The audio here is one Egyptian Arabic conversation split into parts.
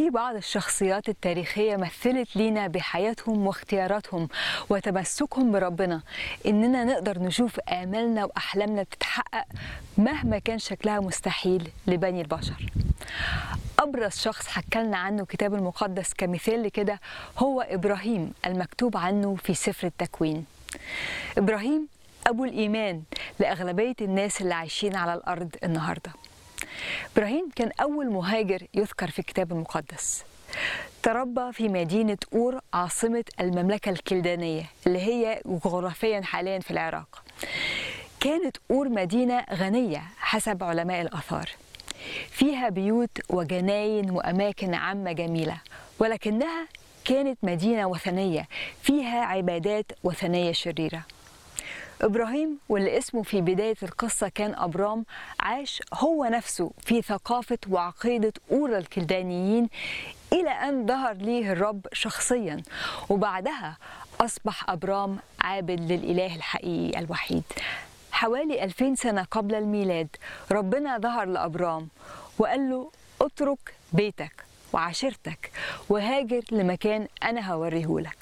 في بعض الشخصيات التاريخية مثلت لينا بحياتهم واختياراتهم وتمسكهم بربنا إننا نقدر نشوف آمالنا وأحلامنا بتتحقق مهما كان شكلها مستحيل لبني البشر أبرز شخص حكالنا عنه الكتاب المقدس كمثال لكده هو إبراهيم المكتوب عنه في سفر التكوين إبراهيم أبو الإيمان لأغلبية الناس اللي عايشين على الأرض النهارده إبراهيم كان أول مهاجر يذكر في الكتاب المقدس تربى في مدينة أور عاصمة المملكة الكلدانية اللي هي جغرافيا حاليا في العراق كانت أور مدينة غنية حسب علماء الآثار فيها بيوت وجناين وأماكن عامة جميلة ولكنها كانت مدينة وثنية فيها عبادات وثنية شريرة إبراهيم واللي اسمه في بداية القصة كان أبرام عاش هو نفسه في ثقافة وعقيدة أورا الكلدانيين إلى أن ظهر ليه الرب شخصيا وبعدها أصبح أبرام عابد للإله الحقيقي الوحيد حوالي 2000 سنة قبل الميلاد ربنا ظهر لأبرام وقال له اترك بيتك وعشيرتك وهاجر لمكان أنا هوريهولك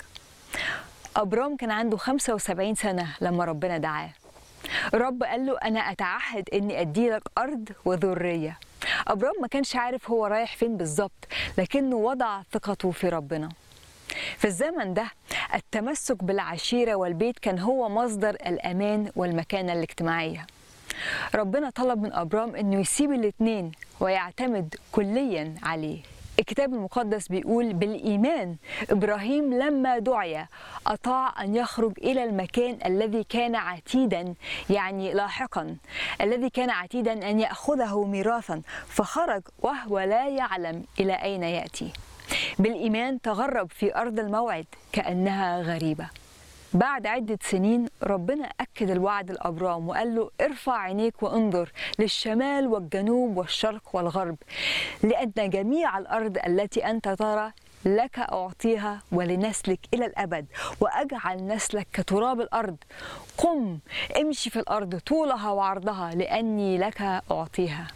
أبرام كان عنده 75 سنة لما ربنا دعاه الرب قال له أنا أتعهد إني أديلك أرض وذرية أبرام ما كانش عارف هو رايح فين بالظبط لكنه وضع ثقته في ربنا في الزمن ده التمسك بالعشيرة والبيت كان هو مصدر الأمان والمكانة الاجتماعية ربنا طلب من أبرام أنه يسيب الاتنين ويعتمد كليا عليه الكتاب المقدس بيقول بالإيمان إبراهيم لما دعي أطاع أن يخرج إلى المكان الذي كان عتيدا يعني لاحقا الذي كان عتيدا أن يأخذه ميراثا فخرج وهو لا يعلم إلى أين يأتي بالإيمان تغرب في أرض الموعد كأنها غريبة بعد عدة سنين ربنا أكد الوعد لأبرام وقال له ارفع عينيك وانظر للشمال والجنوب والشرق والغرب لأن جميع الأرض التي أنت ترى لك أعطيها ولنسلك إلى الأبد وأجعل نسلك كتراب الأرض قم امشي في الأرض طولها وعرضها لأني لك أعطيها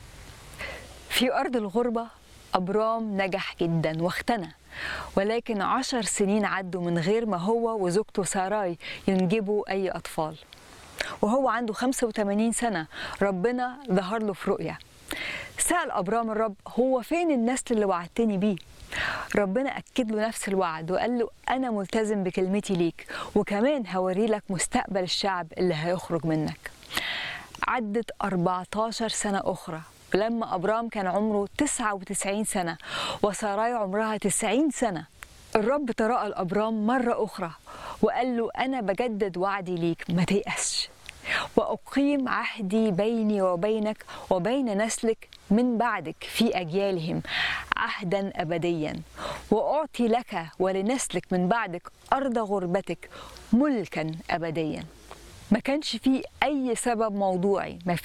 في أرض الغربة أبرام نجح جدا واختنى ولكن عشر سنين عدوا من غير ما هو وزوجته ساراي ينجبوا أي أطفال وهو عنده 85 سنة ربنا ظهر له في رؤية سأل أبرام الرب هو فين النسل اللي وعدتني بيه ربنا أكد له نفس الوعد وقال له أنا ملتزم بكلمتي ليك وكمان هوري لك مستقبل الشعب اللي هيخرج منك عدت 14 سنة أخرى لما أبرام كان عمره 99 سنة وساراي عمرها 90 سنة الرب تراءى لأبرام مرة أخرى وقال له أنا بجدد وعدي ليك ما تيأسش وأقيم عهدي بيني وبينك وبين نسلك من بعدك في أجيالهم عهدا أبديا وأعطي لك ولنسلك من بعدك أرض غربتك ملكا أبديا ما كانش فيه أي سبب موضوعي ما